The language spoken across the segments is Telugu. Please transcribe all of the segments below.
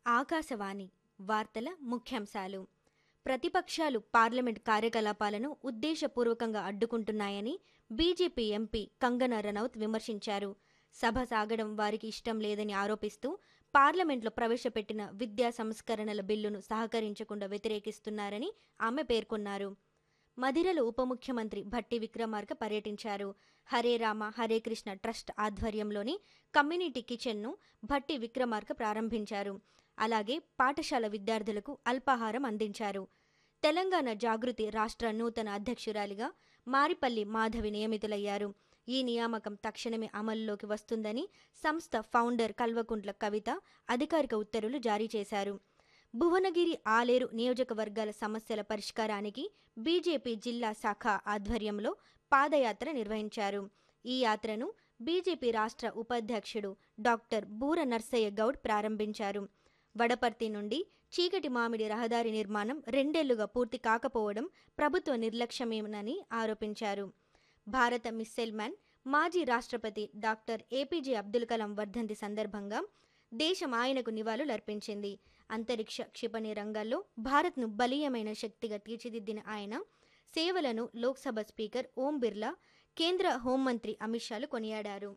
ఆకాశవాణి వార్తల ముఖ్యాంశాలు ప్రతిపక్షాలు పార్లమెంట్ కార్యకలాపాలను ఉద్దేశపూర్వకంగా అడ్డుకుంటున్నాయని బీజేపీ ఎంపీ కంగనా రనౌత్ విమర్శించారు సభ సాగడం వారికి ఇష్టం లేదని ఆరోపిస్తూ పార్లమెంట్లో ప్రవేశపెట్టిన విద్యా సంస్కరణల బిల్లును సహకరించకుండా వ్యతిరేకిస్తున్నారని ఆమె పేర్కొన్నారు మధిరలో ఉప ముఖ్యమంత్రి భట్టి విక్రమార్క పర్యటించారు హరే రామ హరే కృష్ణ ట్రస్ట్ ఆధ్వర్యంలోని కమ్యూనిటీ కిచెన్ను భట్టి విక్రమార్క ప్రారంభించారు అలాగే పాఠశాల విద్యార్థులకు అల్పాహారం అందించారు తెలంగాణ జాగృతి రాష్ట్ర నూతన అధ్యక్షురాలిగా మారిపల్లి మాధవి నియమితులయ్యారు ఈ నియామకం తక్షణమే అమలులోకి వస్తుందని సంస్థ ఫౌండర్ కల్వకుంట్ల కవిత అధికారిక ఉత్తర్వులు జారీ చేశారు భువనగిరి ఆలేరు నియోజకవర్గాల సమస్యల పరిష్కారానికి బీజేపీ జిల్లా శాఖ ఆధ్వర్యంలో పాదయాత్ర నిర్వహించారు ఈ యాత్రను బీజేపీ రాష్ట్ర ఉపాధ్యక్షుడు డాక్టర్ బూర నర్సయ్య గౌడ్ ప్రారంభించారు వడపర్తి నుండి చీకటి మామిడి రహదారి నిర్మాణం రెండేళ్లుగా పూర్తి కాకపోవడం ప్రభుత్వ నిర్లక్ష్యమేనని ఆరోపించారు భారత మిస్సైల్ మ్యాన్ మాజీ రాష్ట్రపతి డాక్టర్ ఏపీజే అబ్దుల్ కలాం వర్ధంతి సందర్భంగా దేశం ఆయనకు నివాళులర్పించింది అంతరిక్ష క్షిపణి రంగాల్లో భారత్ను బలీయమైన శక్తిగా తీర్చిదిద్దిన ఆయన సేవలను లోక్సభ స్పీకర్ ఓం బిర్లా కేంద్ర హోంమంత్రి అమిత్ షాలు కొనియాడారు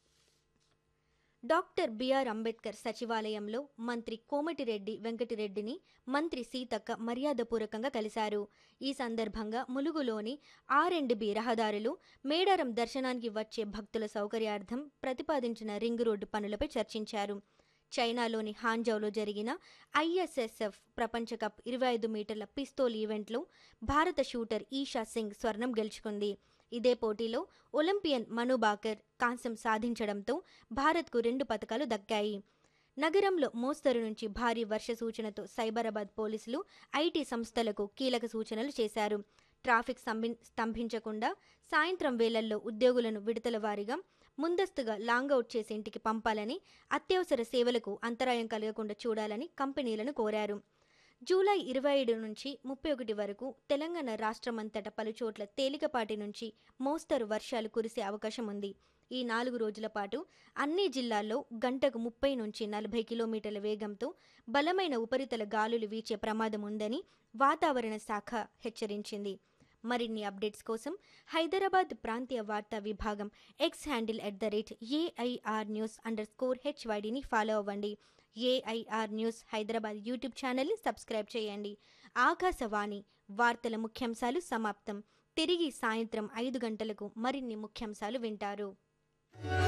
డాక్టర్ బిఆర్ అంబేద్కర్ సచివాలయంలో మంత్రి కోమటిరెడ్డి వెంకటిరెడ్డిని మంత్రి సీతక్క మర్యాదపూర్వకంగా కలిశారు ఈ సందర్భంగా ములుగులోని ఆర్ అండ్ బి రహదారులు మేడారం దర్శనానికి వచ్చే భక్తుల సౌకర్యార్థం ప్రతిపాదించిన రింగ్ రోడ్డు పనులపై చర్చించారు చైనాలోని హాంజౌలో జరిగిన ఐఎస్ఎస్ఎఫ్ ప్రపంచ కప్ ఇరవై ఐదు మీటర్ల పిస్తోల్ ఈవెంట్లో భారత షూటర్ ఈషా సింగ్ స్వర్ణం గెలుచుకుంది ఇదే పోటీలో ఒలింపియన్ మను బాకర్ కాంస్యం సాధించడంతో భారత్కు రెండు పథకాలు దక్కాయి నగరంలో మోస్తరు నుంచి భారీ వర్ష సూచనతో సైబరాబాద్ పోలీసులు ఐటీ సంస్థలకు కీలక సూచనలు చేశారు ట్రాఫిక్ స్తంభి స్తంభించకుండా సాయంత్రం వేళల్లో ఉద్యోగులను విడతల వారీగా ముందస్తుగా లాంగౌట్ చేసి ఇంటికి పంపాలని అత్యవసర సేవలకు అంతరాయం కలగకుండా చూడాలని కంపెనీలను కోరారు జూలై ఇరవై ఏడు నుంచి ముప్పై ఒకటి వరకు తెలంగాణ రాష్ట్రమంతటా పలుచోట్ల తేలికపాటి నుంచి మోస్తరు వర్షాలు కురిసే అవకాశం ఉంది ఈ నాలుగు రోజుల పాటు అన్ని జిల్లాల్లో గంటకు ముప్పై నుంచి నలభై కిలోమీటర్ల వేగంతో బలమైన ఉపరితల గాలులు వీచే ప్రమాదం ఉందని వాతావరణ శాఖ హెచ్చరించింది మరిన్ని అప్డేట్స్ కోసం హైదరాబాద్ ప్రాంతీయ వార్తా విభాగం X handle at the rate AIR news underscore స్కోర్ హెచ్వైడిని ఫాలో అవ్వండి ఏఐఆర్ న్యూస్ హైదరాబాద్ యూట్యూబ్ ఛానల్ని సబ్స్క్రైబ్ చేయండి ఆకాశవాణి వార్తల ముఖ్యాంశాలు సమాప్తం తిరిగి సాయంత్రం ఐదు గంటలకు మరిన్ని ముఖ్యాంశాలు వింటారు